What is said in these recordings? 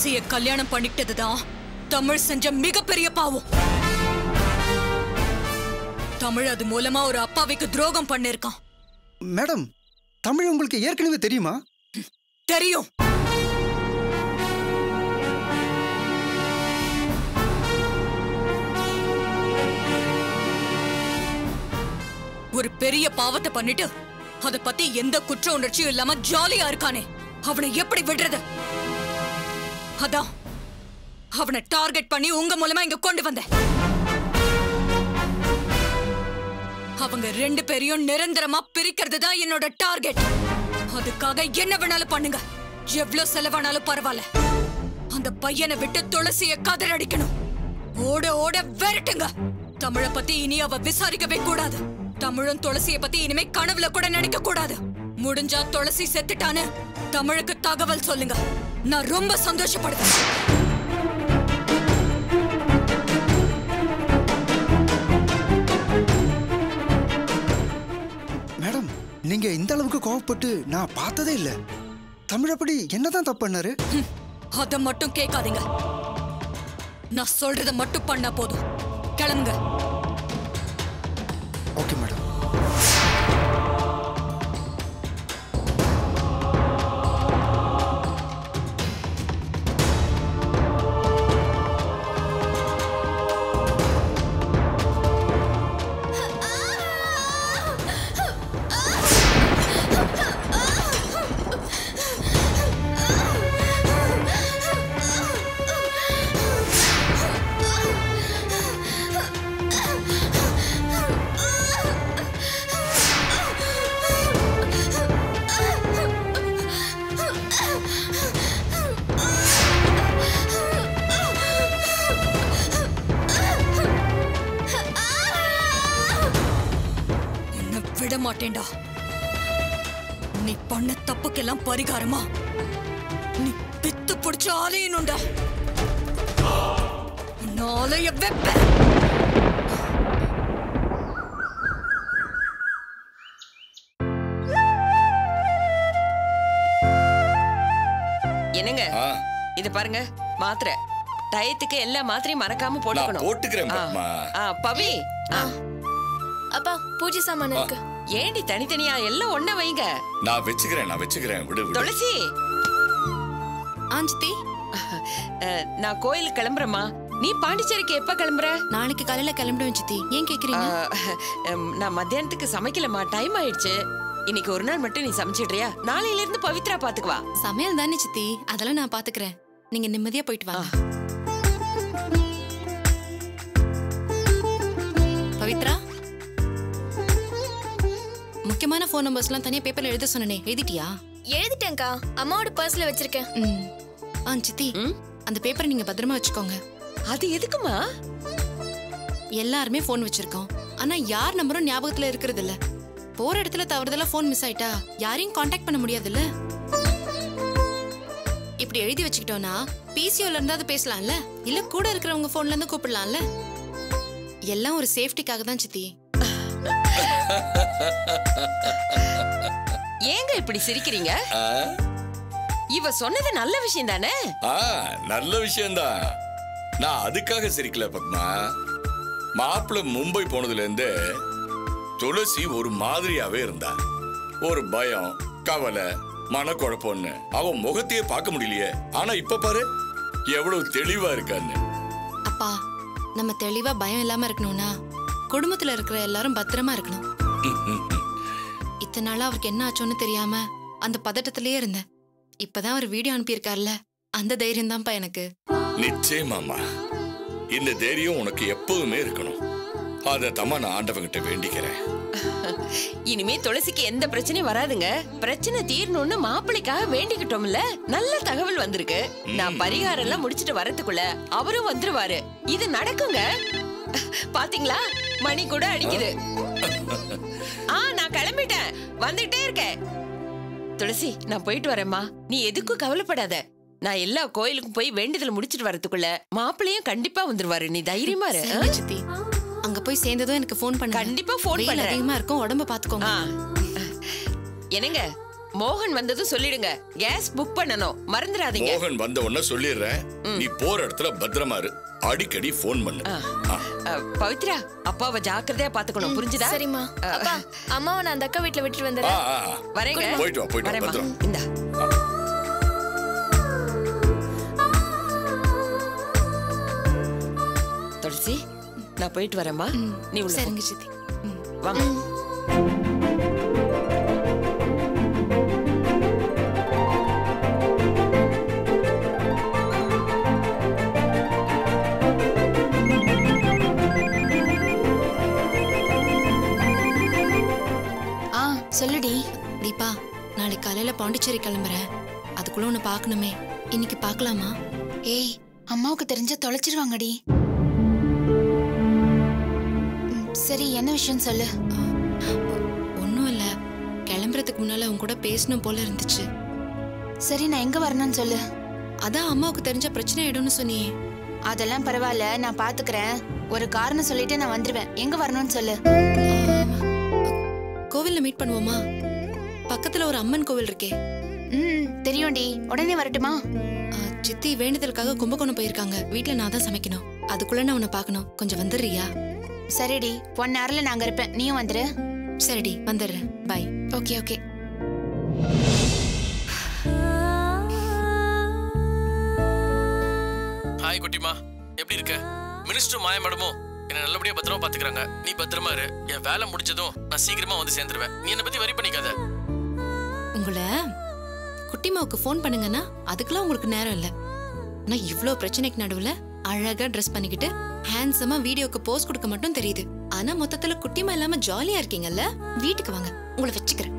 துளசிய கல்யாணம் பண்ணிக்கிட்டதுதான் தமிழ் செஞ்ச மிகப்பெரிய பாவம் தமிழ் அது மூலமா ஒரு அப்பாவிக்கு துரோகம் பண்ணிருக்கான் மேடம் தமிழ் உங்களுக்கு ஏற்கனவே தெரியுமா தெரியும் ஒரு பெரிய பாவத்தை பண்ணிட்டு அத பத்தி எந்த குற்ற உணர்ச்சியும் இல்லாம ஜாலியா இருக்கானே அவனை எப்படி விடுறது அதான் அவனை டார்கெட் பண்ணி உங்க மூலமா இங்க கொண்டு வந்தேன் அவங்க ரெண்டு பேரையும் நிரந்தரமா பிரிக்கிறது தான் என்னோட டார்கெட் அதுக்காக என்ன வேணாலும் பண்ணுங்க எவ்வளவு செலவானாலும் பரவாயில்ல அந்த பையனை விட்டு துளசிய கதறடிக்கணும் ஓட ஓட விரட்டுங்க தமிழ பத்தி இனி அவ விசாரிக்கவே கூடாது தமிழும் துளசிய பத்தி இனிமே கனவுல கூட நினைக்க கூடாது முடிஞ்சா துளசி செத்துட்டான்னு தமிழுக்கு தகவல் சொல்லுங்க நான் ரொம்ப சந்தோஷப்படுவேன் மேடம் நீங்க இந்த அளவுக்கு கோவப்பட்டு நான் பார்த்ததே இல்ல தமிழ் அப்படி என்னதான் தப்பு பண்ணாரு அத மட்டும் கேட்காதீங்க நான் சொல்றத மட்டும் பண்ணா போதும் கிளம்புங்க ஓகே மேடம் உன்னை விட மாட்டேன்டா நீ பண்ண தப்புக்கெல்லாம் பரிகாரமா நீ பித்து பிடிச்ச ஆலையனுண்டா ஆலைய வெப்ப என்னங்க ஆ, இது பாருங்க மாத்திரை டயத்துக்கு எல்லா மாத்திரையும் மறக்காம நான் போட்டுக்கணும் போட்டுக்கிறேன் ஆ. பத்மா ஆ, பவி ஆ, அப்பா பூஜை சாமான் இருக்கு ஏண்டி தனித்தனியா எல்லாம் ஒண்ண வைங்க நான் வச்சுக்கிறேன் நான் வச்சுக்கிறேன் விடு விடு துளசி ஆஞ்சித்தி அஹ், நான் கோயிலுக்கு கிளம்புறேம்மா நீ பாண்டிச்சேரிக்கு எப்ப கிளம்புற நாளைக்கு காலையில கிளம்பிடுவேன் சித்தி ஏன் கேக்குறீங்க அஹ், ஹம், நான் மத்தியானத்துக்கு சமைக்கலம்மா டைம் ஆயிடுச்சு இன்னைக்கு ஒரு நாள் மட்டும் நீ சமைச்சிடுறியா நாளையில இருந்து பவித்ரா பாத்துக்குவா சமையல் தானே சித்தி அதெல்லாம் நான் பாத்துக்கிறேன் நீங்க நிம்மதியா போயிட்டு வாங்க பவித்ரா முக்கியமான ஃபோன் நம்பர்ஸ்லாம் தனியா பேப்பர்ல எழுத சொன்னனே எழுதிட்டியா எழுதிட்டேன்க்கா அம்மாவோட பர்ஸ்ல வச்சிருக்கேன் ம் ஆ சித்தி ம்? அந்த பேப்பரை நீங்க பத்திரமா வச்சுக்கோங்க அது எதுக்குமா எல்லாருமே ஃபோன் வச்சிருக்கோம் ஆனா யார் நம்பரும் ஞாபகத்துல இருக்கிறது இல்ல போற இடத்துல தவறுதலா ஃபோன் மிஸ் ஆயிட்டா யாரையும் காண்டாக்ட் பண்ண முடியாதுல்ல இப்படி எழுதி வச்சுக்கிட்டோம்னா பிசிஓல இருந்தாவது பேசலாம்ல இல்ல கூட இருக்கிறவங்க போன்ல இருந்து கூப்பிடலாம்ல எல்லாம் ஒரு சேஃப்டிக்காக தான் சித்தி ஏங்க இப்படி சிரிக்கிறீங்க ஆ, இவ சொன்னது நல்ல விஷயம் தானே ஆ, நல்ல விஷயம்தான் நான் அதுக்காக சிரிக்கல பத்மா மாப்பிள்ள மும்பை போனதுல இருந்து துளசி ஒரு மாதிரியாவே இருந்தா ஒரு பயம் கவலை மனக்குழப்பம்னு அவன் முகத்தையே பார்க்க முடியலையே ஆனா இப்ப பாரு எவ்வளவு தெளிவா இருக்கான்னு அப்பா நம்ம தெளிவா பயம் இல்லாம இருக்கணும்னா குடும்பத்துல இருக்கிற எல்லாரும் பத்திரமா இருக்கணும் இத்தனை நாளா அவருக்கு என்ன ஆச்சோன்னு தெரியாம அந்த பதட்டத்திலேயே இருந்தேன் இப்பதான் அவர் வீடியோ அனுப்பியிருக்கார்ல அந்த தைரியம் தான்ப்பா எனக்கு நிச்சயமாமா இந்த தைரியம் உனக்கு எப்பவுமே இருக்கணும் அதை தம்மா நான் ஆண்டவங்கிட்ட வேண்டிக்கிறேன் இனிமே துளசிக்கு எந்த பிரச்சனையும் வராதுங்க பிரச்சனை தீரணும்னு மாப்பிள்ளைக்காக வேண்டிக்கிட்டோம்ல நல்ல தகவல் வந்திருக்கு நான் பரிகாரம் எல்லாம் முடிச்சிட்டு வரதுக்குள்ள அவரும் வந்துருவாரு இது நடக்குங்க பாத்தீங்களா மணி கூட அடிக்குது ஆ நான் கிளம்பிட்டேன் வந்துட்டே இருக்கேன் துளசி நான் போயிட்டு வரேம்மா நீ எதுக்கும் கவலைப்படாத நான் எல்லா கோயிலுக்கும் போய் வேண்டுதல் முடிச்சிட்டு வரதுக்குள்ள மாப்பிள்ளையும் கண்டிப்பா வந்துருவாரு நீ தைரியமா இரு ஆ? சரிங்க சித்தி அங்க போய் சேர்ந்ததும் எனக்கு ஃபோன் பண்ணுங்க கண்டிப்பா phone வெயில் பண்றேன். அதிகமா இருக்கும் உடம்ப பாத்துக்கோங்க ஆ. என்னங்க மோகன் வந்ததும் சொல்லிடுங்க கேஸ் புக் பண்ணணும் மறந்துடாதீங்க மோகன் வந்த உடனே சொல்லிடுறேன் நீ போற இடத்துல பத்திரமா இரு அடிக்கடி ஃபோன் பண்ணு ஆ. அ, பவித்ரா அப்பாவை ஜாக்கிரதையா பாத்துக்கணும் புரிஞ்சுதா சரிம்மா அப்பா அம்மாவை நான் அந்த அக்கா வீட்ல விட்டுட்டு ஆ, வந்துடுறேன் ஆ, ஆ. வரேங்க போயிட்டு வா போயிட்டு வா வரேம்மா. பத்திரம் இந்தா துளசி நான் போயிட்டு வரேம்மா நீ உள்ள போ. சரிங்க சித்தி ம். வாமா ஆ சொல்லுடி தீபா நாளைக்கு காலையில பாண்டிச்சேரி கிளம்புறேன் அதுக்குள்ள உன்னை பார்க்கணுமே இன்னைக்கு பார்க்கலாமா ஏய் அம்மாவுக்கு தெரிஞ்ச தொலைச்சிருவாங்கடி ம், சரி என்ன விஷயம் சொல்லு ஒன்றும் இல்லை கிளம்புறதுக்கு முன்னால உன் கூட பேசணும் போல இருந்துச்சு சரி நான் எங்க வரணும்னு சொல்லு அதான் அம்மாவுக்கு தெரிஞ்ச பிரச்சனை ஆயிடும்னு சொன்னியே அதெல்லாம் பரவாயில்ல நான் பாத்துக்கிறேன் ஒரு காரணம் சொல்லிட்டு நான் வந்துருவேன் எங்க வரணும்னு சொல்லு கோவில்ல மீட் பண்ணுவோமா பக்கத்துல ஒரு அம்மன் கோவில் இருக்கே ம் தெரியும்டி உடனே வரட்டுமா ஆ, சித்தி வேண்டுதலுக்காக கும்பகோணம் போயிருக்காங்க வீட்ல நான் தான் சமைக்கணும் அதுக்குள்ள நான் உன்னை பார்க்கணும் கொஞ்சம் வந்துடுறியா சரிடி ஒன் ஹவர்ல நாங்க இருப்பேன் நீயும் வந்துரு சரிடி வந்துடுறேன் பாய் ஓகே ஓகே ஹாய் குட்டிமா எப்படி இருக்க மினிஸ்டர் மாய மேடமும் என்ன நல்லபடியா பத்திரமா பாத்துக்கறாங்க நீ பத்திரமா இரு என் வேலை முடிஞ்சதும் நான் சீக்கிரமா வந்து சேர்ந்துருவேன் நீ என்ன பத்தி வரி பண்ணிக்காத உங்களை குட்டிமாவுக்கு ஃபோன் பண்ணுங்கன்னா அதுக்கெல்லாம் உங்களுக்கு நேரம் இல்லை ஆனால் இவ்வளோ பிரச்சனைக்கு நடுவில் அழகா ட்ரெஸ் பண்ணிக்கிட்டு ஹேண்ட்ஸமா வீடியோக்கு போஸ்ட் கொடுக்க மட்டும் தெரியுது ஆனா மொத்தத்துல குட்டிமா இல்லாம ஜாலியா இருக்கீங்கல்ல வீட்டுக்கு வாங்க உங்களை வச்சுக்கிறேன்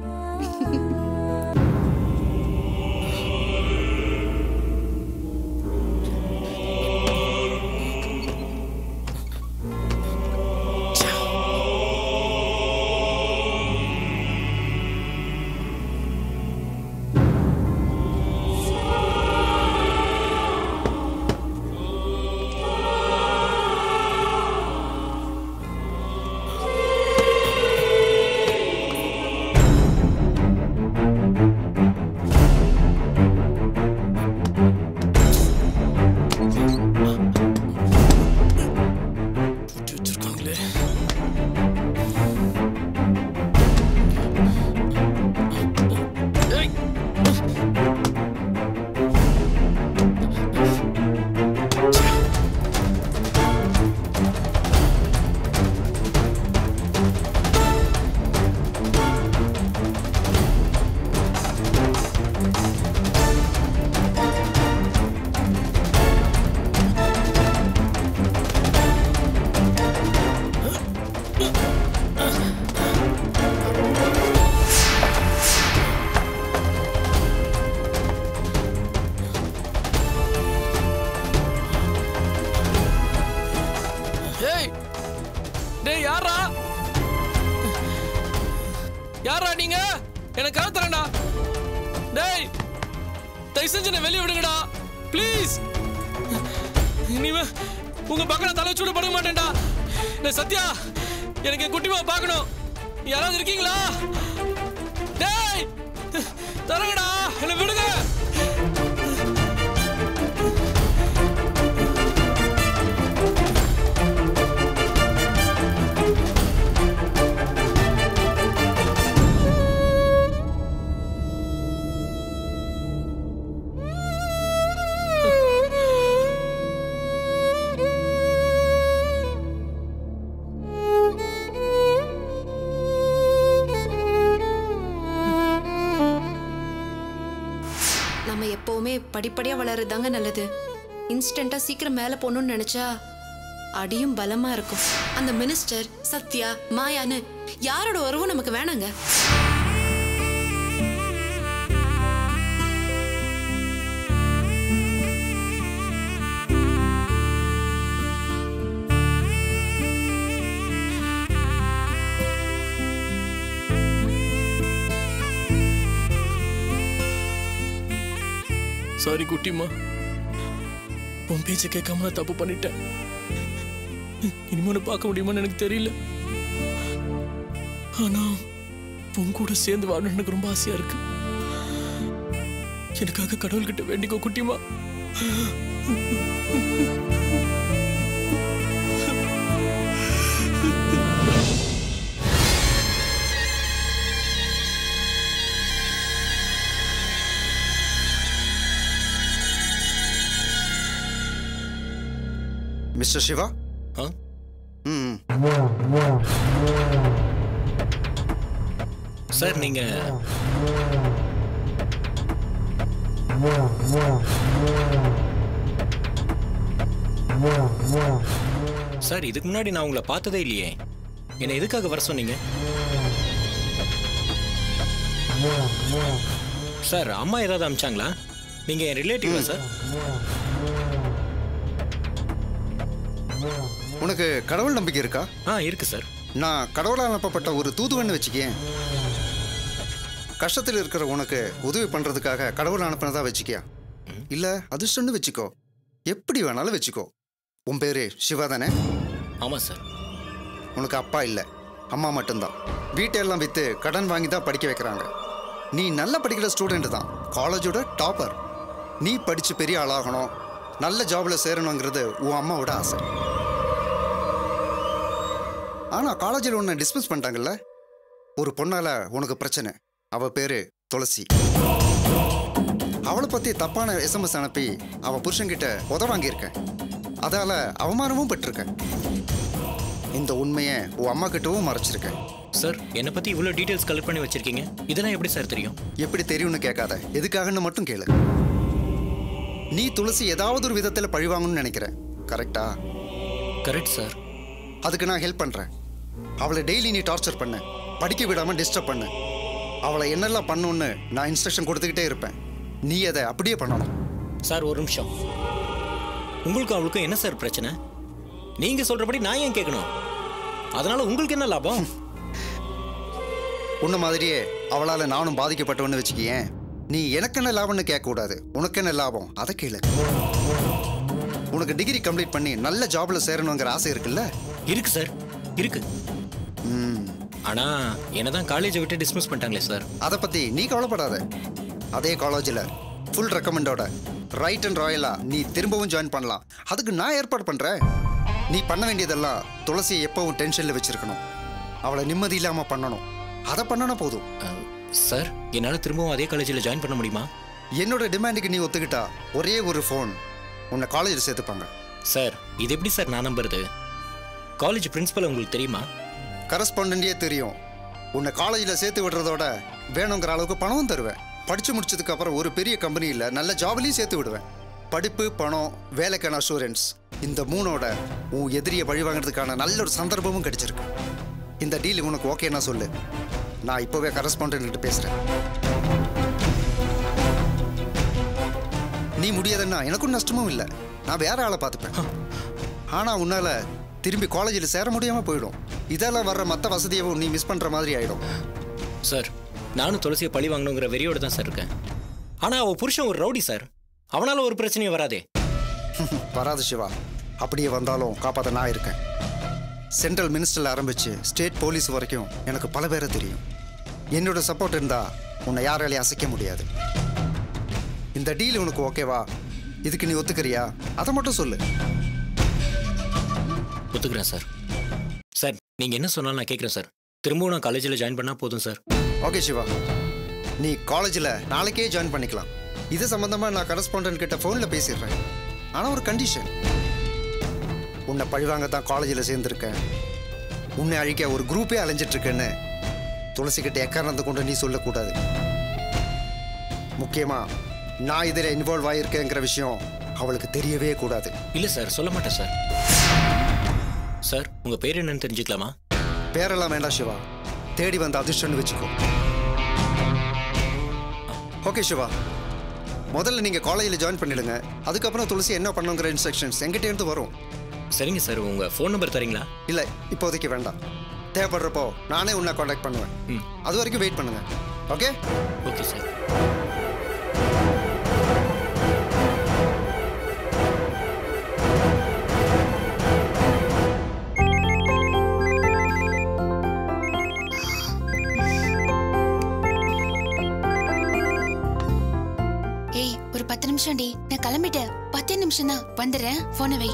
பூட்டி வச்சிருக்காங்களே ஏய். ஏய் டேய் யாரா யாரா நீங்க எனக்கு கதை தரேன்டா டேய் தயவு செஞ்சு என்ன வெளியே விடுங்கடா ப்ளீஸ் இனிமே உங்க பக்கம் தலை சூடு படுக்க மாட்டேன்டா டேய் சத்யா எனக்கு என் குட்டிமா பார்க்கணும் யாராவது இருக்கீங்களா டேய் தரங்கடா என்ன விடுங்க நம்ம எப்பவுமே படிப்படியா வளருதாங்க நல்லது இன்ஸ்டன்டா சீக்கிரம் மேல போகணும்னு நினைச்சா அடியும் பலமா இருக்கும் அந்த மினிஸ்டர் சத்யா மாயான்னு யாரோட உறவும் நமக்கு வேணாங்க சாரி குட்டிமா உன் பேச்சை கேட்காம நான் தப்பு பண்ணிட்டேன் இனிமே உன்னை பார்க்க முடியுமான்னு எனக்கு தெரியல ஆனா உன் கூட சேர்ந்து வாழணும்னு எனக்கு ரொம்ப ஆசையா இருக்கு எனக்காக கடவுள்கிட்ட வேண்டிக்கோ குட்டிமா மிஸ்டர் சிவா ஆ ம் சார் நீங்க சார் இதுக்கு முன்னாடி நான் உங்களை பார்த்ததே இல்லையே என்னை எதுக்காக வர சொன்னீங்க சார் அம்மா ஏதாவது அமிச்சாங்களா நீங்க என் ரிலேட்டிவா சார் உனக்கு கடவுள் நம்பிக்கை இருக்கா ஆ இருக்கு சார் நான் கடவுளால் அனுப்பப்பட்ட ஒரு தூதுவன்னு வச்சுக்கேன் கஷ்டத்தில் இருக்கிற உனக்கு உதவி பண்ணுறதுக்காக கடவுள் அனுப்பினதா வச்சுக்கியா இல்லை அதிர்ஷ்டம்னு வச்சுக்கோ எப்படி வேணாலும் வச்சுக்கோ உன் பேரு சிவா தானே ஆமாம் சார் உனக்கு அப்பா இல்லை அம்மா மட்டும்தான் வீட்டெல்லாம் விற்று கடன் வாங்கி தான் படிக்க வைக்கிறாங்க நீ நல்லா படிக்கிற ஸ்டூடெண்ட் தான் காலேஜோட டாப்பர் நீ படித்து பெரிய ஆளாகணும் நல்ல ஜாபில் சேரணுங்கிறது உன் அம்மாவோட ஆசை ஆனால் காலேஜில் உன்னை டிஸ்மிஸ் பண்ணிட்டாங்கல்ல ஒரு பொண்ணால் உனக்கு பிரச்சனை அவள் பேர் துளசி அவளை பற்றி தப்பான எஸ்எம்எஸ் அனுப்பி அவள் புருஷன்கிட்ட உத வாங்கியிருக்கேன் அதால் அவமானமும் பட்டிருக்கேன் இந்த உண்மையை உன் அம்மா கிட்டவும் மறைச்சிருக்கேன் சார் என்னை பற்றி இவ்வளோ டீட்டெயில்ஸ் கலெக்ட் பண்ணி வச்சிருக்கீங்க இதெல்லாம் எப்படி சார் தெரியும் எப்படி தெரியும்னு கேட்காத எதுக்காகன்னு மட்டும் கேளு நீ துளசி ஏதாவது ஒரு விதத்தில் பழிவாங்கணும்னு நினைக்கிற கரெக்டா கரெக்ட் சார் அதுக்கு நான் ஹெல்ப் பண்ணுறேன் அவளை டெய்லி நீ டார்ச்சர் பண்ண படிக்க விடாமல் டிஸ்டர்ப் பண்ணு அவளை என்னெல்லாம் பண்ணணும்னு நான் இன்ஸ்ட்ரக்ஷன் கொடுத்துக்கிட்டே இருப்பேன் நீ அதை அப்படியே பண்ணணும் சார் ஒரு நிமிஷம் உங்களுக்கும் அவளுக்கும் என்ன சார் பிரச்சனை நீங்க சொல்றபடி நான் ஏன் கேட்கணும் அதனால உங்களுக்கு என்ன லாபம் உன்ன மாதிரியே அவளால் நானும் பாதிக்கப்பட்டவன்னு வச்சுக்கியேன் நீ எனக்கு என்ன லாபம்னு கேட்கக்கூடாது உனக்கு என்ன லாபம் அதை கேளு உனக்கு டிகிரி கம்ப்ளீட் பண்ணி நல்ல ஜாப்ல சேரணுங்கிற ஆசை இருக்குல்ல இருக்கு சார் இருக்கு ம் ஆனா என்னதான் காலேஜை விட்டு டிஸ்மிஸ் பண்ணிட்டாங்களே சார் அதை பற்றி நீ கவலைப்படாத அதே காலேஜில் ஃபுல் ரெக்கமெண்டோட ரைட் அண்ட் ராயலா நீ திரும்பவும் ஜாயின் பண்ணலாம் அதுக்கு நான் ஏற்பாடு பண்ணுறேன் நீ பண்ண வேண்டியதெல்லாம் துளசியை எப்பவும் டென்ஷனில் வச்சிருக்கணும் அவளை நிம்மதி இல்லாமல் பண்ணணும் அதை பண்ணனா போதும் அஹ், சார் என்னால் திரும்பவும் அதே காலேஜில் ஜாயின் பண்ண முடியுமா என்னோட டிமாண்டுக்கு நீ ஒத்துக்கிட்டா ஒரே ஒரு ஃபோன் உன்னை காலேஜில் சேர்த்துப்பாங்க சார் இது எப்படி சார் நான் நம்புறது காலேஜ் பிரின்சிபல் உங்களுக்கு தெரியுமா கரஸ்பாண்டன்டே தெரியும் உன்னை காலேஜில் சேர்த்து விடுறதோட வேணுங்கிற அளவுக்கு பணமும் தருவேன் படித்து முடிச்சதுக்கு அப்புறம் ஒரு பெரிய கம்பெனியில் நல்ல ஜாப்லையும் சேர்த்து விடுவேன் படிப்பு பணம் வேலைக்கான அஷூரன்ஸ் இந்த மூணோட உன் எதிரியை பழி வாங்குறதுக்கான நல்ல ஒரு சந்தர்ப்பமும் கிடைச்சிருக்கு இந்த டீல் உனக்கு ஓகேன்னா சொல்லு நான் இப்போவே கரஸ்பாண்டன்ட் கிட்ட பேசுகிறேன் நீ முடியாதுன்னா எனக்கும் நஷ்டமும் இல்லை நான் வேற ஆளை பார்த்துப்பேன் ஆனால் உன்னால் திரும்பி காலேஜில் சேர முடியாமல் போயிடும் இதெல்லாம் வர்ற மற்ற வசதியவும் நீ மிஸ் பண்ணுற மாதிரி ஆயிடும் சார் நானும் துளசியை பழி வாங்கணுங்கிற வெறியோட தான் சார் இருக்கேன் ஆனால் அவள் புருஷன் ஒரு ரவுடி சார் அவனால ஒரு பிரச்சனையும் வராதே வராது சிவா அப்படியே வந்தாலும் காப்பாற்ற நான் இருக்கேன் சென்ட்ரல் மினிஸ்டரில் ஆரம்பித்து ஸ்டேட் போலீஸ் வரைக்கும் எனக்கு பல பேரை தெரியும் என்னோட சப்போர்ட் இருந்தால் உன்னை யாராலையும் அசைக்க முடியாது இந்த டீல் உனக்கு ஓகேவா இதுக்கு நீ ஒத்துக்கிறியா அதை மட்டும் சொல்லு ஒத்துக்கிறேன் சார் சார் நீங்கள் என்ன சொன்னாலும் நான் கேட்குறேன் சார் திரும்பவும் நான் காலேஜில் ஜாயின் பண்ணால் போதும் சார் ஓகே சிவா நீ காலேஜில் நாளைக்கே ஜாயின் பண்ணிக்கலாம் இது சம்மந்தமாக நான் கரஸ்பாண்டன்ட் கிட்ட ஃபோனில் பேசிடுறேன் ஆனால் ஒரு கண்டிஷன் உன்னை பழிவாங்க தான் காலேஜில் சேர்ந்துருக்கேன் உன்னை அழிக்க ஒரு குரூப்பே அலைஞ்சிட்டு இருக்கேன்னு துளசி கிட்ட எக்காரணத்தை கொண்டு நீ சொல்லக்கூடாது முக்கியமாக நான் இதில் இன்வால்வ் ஆகியிருக்கேங்கிற விஷயம் அவளுக்கு தெரியவே கூடாது இல்லை சார் சொல்ல மாட்டேன் சார் சார் உங்கள் பேர் என்னன்னு தெரிஞ்சுக்கலாமா பேரெல்லாம் வேண்டாம் சிவா தேடி வந்த அதிர்ஷ்டம்னு வச்சுக்கோ ஓகே சிவா முதல்ல நீங்கள் காலேஜில் ஜாயின் பண்ணிடுங்க அதுக்கப்புறம் துளசி என்ன பண்ணுங்கிற இன்ஸ்ட்ரக்ஷன்ஸ் எங்கிட்டேருந்து வரும் சரிங்க சார் உங்கள் ஃபோன் நம்பர் தரீங்களா இல்லை இப்போதைக்கு வேண்டாம் தேவைப்படுறப்போ நானே உன்னை காண்டாக்ட் பண்ணுவேன் ம். அது வரைக்கும் வெயிட் பண்ணுங்க ஓகே ஓகே சார் நிமிஷம் டி நான் கிளம்பிட்டேன் பத்தே நிமிஷம் தான் வந்துடுறேன் போன வை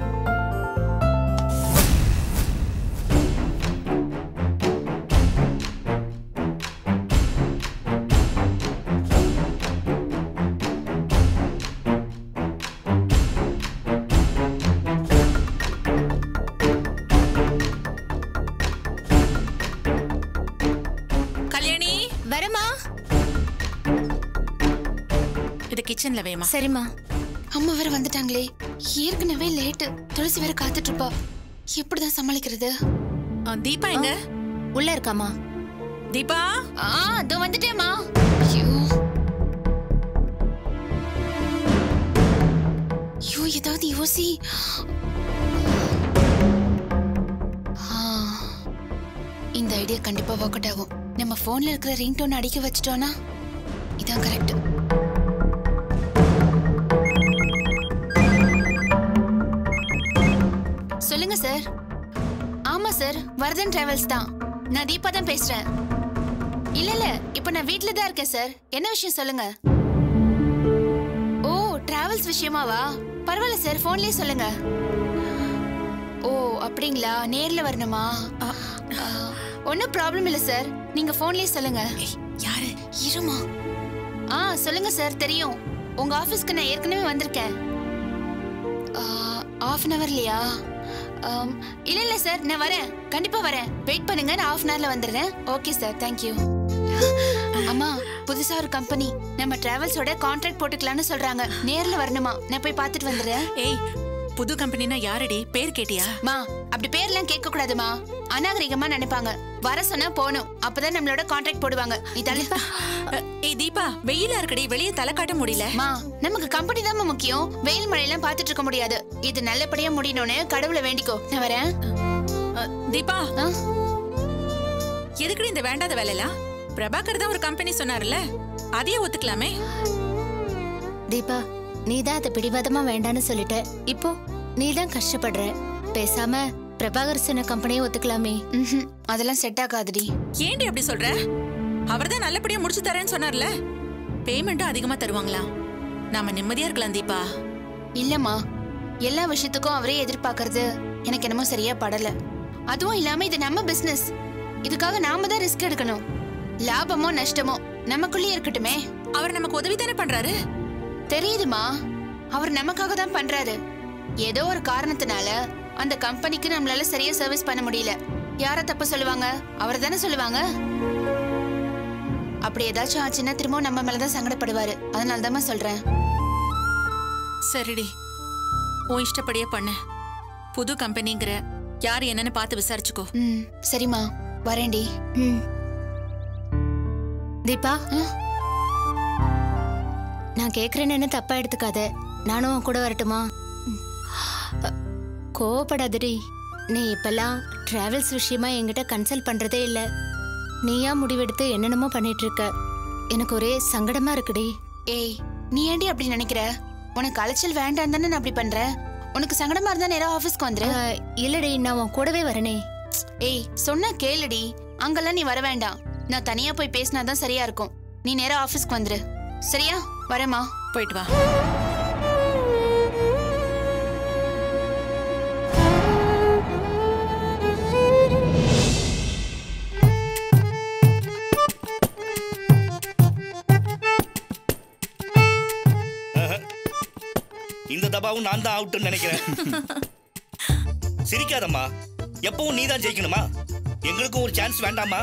கல்யாணி வரமா இது கிச்சன்ல வேமா சரிம்மா அம்மா வேற வந்துட்டாங்களே ஏற்கனவே லேட்டு துளசி வேற காத்துட்டு இருப்பா எப்படிதான் சமாளிக்கிறது தீபா எங்க உள்ள இருக்காமா தீபா ஆ அதோ வந்துட்டேம்மா ஐயோ ஐயோ ஏதாவது யோசி ஆ, இந்த ஐடியா கண்டிப்பா ஒர்க் அவுட் ஆகும் நம்ம போன்ல இருக்கிற ரிங்டோன் அடிக்க வச்சிட்டோம்னா இதான் கரெக்ட் சொல்லுங்க சார் ஆமா சார் வரதன் டிராவல்ஸ் தான் நான் தீபா தான் பேசுறேன் இல்ல இல்ல இப்ப நான் வீட்ல தான் இருக்கேன் சார் என்ன விஷயம் சொல்லுங்க ஓ டிராவல்ஸ் விஷயமாவா பரவாயில்ல சார் போன்லயே சொல்லுங்க ஓ அப்படிங்களா நேர்ல வரணுமா ஒன்றும் ப்ராப்ளம் இல்லை சார் நீங்க போன்லயே சொல்லுங்க யாரு இருமா ஆ சொல்லுங்க சார் தெரியும் உங்க ஆபீஸ்க்கு நான் ஏற்கனவே வந்திருக்கேன் ஆஃப் அன் ஹவர்லையா இல்ல இல்ல சார் நான் வரேன் கண்டிப்பா வரேன் வெயிட் பண்ணுங்க நான் ஆஃப் அன் ஹவர்ல வந்துடுறேன் ஓகே சார் தேங்க்யூ அம்மா புதுசா ஒரு கம்பெனி நம்ம டிராவல்ஸோட கான்ட்ராக்ட் போட்டுக்கலாம்னு சொல்றாங்க நேர்ல வரணுமா நான் போய் பார்த்துட்டு வந்துடுறேன் ஏய் புது கம்பெனினா யாரடி பேர் கேட்டியா மா அப்படி பேர்லாம் கேட்க கூடாதுமா அநாகரிகமா நினைப்பாங்க வர சொன்னா போகணும் அப்பதான் நம்மளோட கான்ட்ராக்ட் போடுவாங்க நீ தள்ளிப்பா அ, ஏய் தீபா வெயிலா இருக்கடி வெளியே தலை காட்ட முடியல மா நமக்கு கம்பெனி தான் முக்கியம் வெயில் மழையெல்லாம் பார்த்துட்டு இருக்க முடியாது இது நல்லபடியா முடியணும்னு கடவுளை வேண்டிக்கோ நான் வரேன் அ, தீபா ஆ? எதுக்குடி இந்த வேண்டாத வேலைலாம் பிரபாகர் தான் ஒரு கம்பெனி சொன்னார்ல அதையே ஒத்துக்கலாமே தீபா நீ தான் அதை பிடிவாதமா வேண்டான்னு சொல்லிட்ட இப்போ நீ தான் கஷ்டப்படுற பேசாம பிரபாகர் சொன்ன கம்பெனியை ஒத்துக்கலாமே ம்ஹும். அதெல்லாம் செட் ஆகாதுடி ஏன்டி அப்படி சொல்ற அவர்தான் நல்லபடியா முடிச்சு தரேன்னு சொன்னார்ல பேமெண்ட்டும் அதிகமா தருவாங்களா நாம நிம்மதியா இருக்கலாம் தீபா இல்லம்மா எல்லா விஷயத்துக்கும் அவரே எதிர்பார்க்கறது எனக்கு என்னமோ சரியா படல அதுவும் இல்லாம இது நம்ம பிசினஸ் இதுக்காக நாம தான் ரிஸ்க் எடுக்கணும் லாபமோ நஷ்டமோ நமக்குள்ளே இருக்கட்டுமே அவர் நமக்கு உதவி தானே பண்றாரு தெரியுதுமா அவர் நமக்காக தான் பண்றாரு ஏதோ ஒரு காரணத்தினால அந்த கம்பெனிக்கு நம்மளால சரியா சர்வீஸ் பண்ண முடியல யார தப்பு சொல்லுவாங்க அவர் தானே சொல்லுவாங்க அப்படி ஏதாச்சும் ஆச்சுன்னா திரும்ப நம்ம மேலதான் சங்கடப்படுவாரு அதனால தான் சொல்றேன் சரிடி உன் இஷ்டப்படியே பண்ணு புது கம்பெனிங்கிற யார் என்னன்னு பார்த்து விசாரிச்சுக்கோ ம் சரிம்மா வரேன்டி ம். தீபா நான் கேக்குறேன்னு தப்பா எடுத்துக்காத நானும் உன் கூட வரட்டுமா ம். அ, கோவப்படாதடி நீ இப்பெல்லாம் டிராவல்ஸ் விஷயமா என்கிட்ட கன்சல்ட் பண்றதே இல்ல நீயா முடிவெடுத்து என்னென்னமோ பண்ணிட்டு இருக்க எனக்கு ஒரே சங்கடமா இருக்குடி ஏய் நீ ஏன்டி அப்படி நினைக்கிற உனக்கு அலைச்சல் வேண்டாம் தானே நான் அப்படி பண்றேன் உனக்கு சங்கடமா இருந்தா நேரா ஆபீஸ்க்கு வந்துரு அ, இல்லடி நான் உன் கூடவே வரனே ஏய் சொன்னா கேளுடி அங்கெல்லாம் நீ வர வேண்டாம் நான் தனியா போய் பேசினாதான் சரியா இருக்கும் நீ நேரா ஆபீஸ்க்கு வந்துரு சரியா வரேம்மா போயிட்டு வா இந்த தபாவும் நான் தான் அவுட்னு நினைக்கிறேன் சிரிக்காதம்மா எப்பவும் நீ தான் ஜெயிக்கணுமா எங்களுக்கும் ஒரு சான்ஸ் வேண்டாமா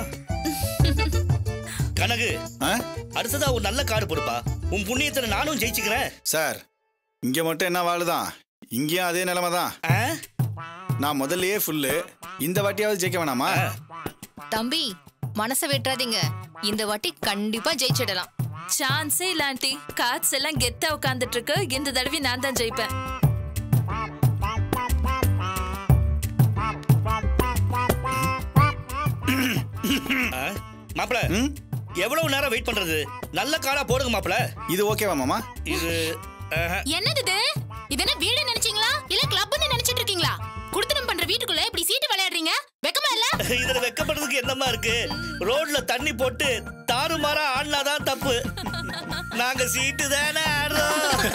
கனகு ஆ அடுத்ததா ஒரு நல்ல கார்டு போடுப்பா உன் புண்ணியத்துல நானும் ஜெயிச்சுக்கிறேன் சார் இங்கே மட்டும் என்ன வாழுதான் இங்கேயும் அதே நிலைமை தான் ஆ? நான் முதல்லயே ஃபுல்லு இந்த வாட்டியாவது ஜெயிக்க வேணாமா தம்பி மனச வெட்டாதீங்க இந்த வாட்டி கண்டிப்பா ஜெயிச்சிடலாம் சான்ஸே இல்ல ஆண்டி கார்ட்ஸ் எல்லாம் கெத்தா உட்கார்ந்துட்டு இருக்கு இந்த தடவை நான் தான் ஜெயிப்பேன் ஆ? மாப்பிள எவ்வளவு நேரம் வெயிட் பண்றது நல்ல கார்டா போடுங்க மாப்பிள இது ஓகேவா மாமா இது ஆஹா. என்னது இது இது என்ன வீடு நினைச்சீங்களா இல்ல கிளப்னு நினைச்சிட்டு இருக்கீங்களா குடுத்தனம் பண்ற வீட்டுக்குள்ள இப்படி சீட்டு விளையாடுறீங்க வெக்கமா இல்ல இதுல வெக்கப்படுறதுக்கு என்னமா இருக்கு ரோட்ல தண்ணி போட்டு தாறுமாறா ஆடினாதான் தப்பு நாங்க சீட்டு தானே ஆடுறோம்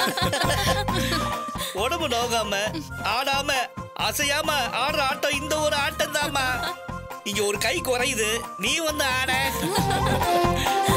உடம்பு நோகாம ஆடாம அசையாம ஆடுற ஆட்டம் இந்த ஒரு ஆட்டம் தாம்மா இங்க ஒரு கை குறையுது நீ வந்து ஆட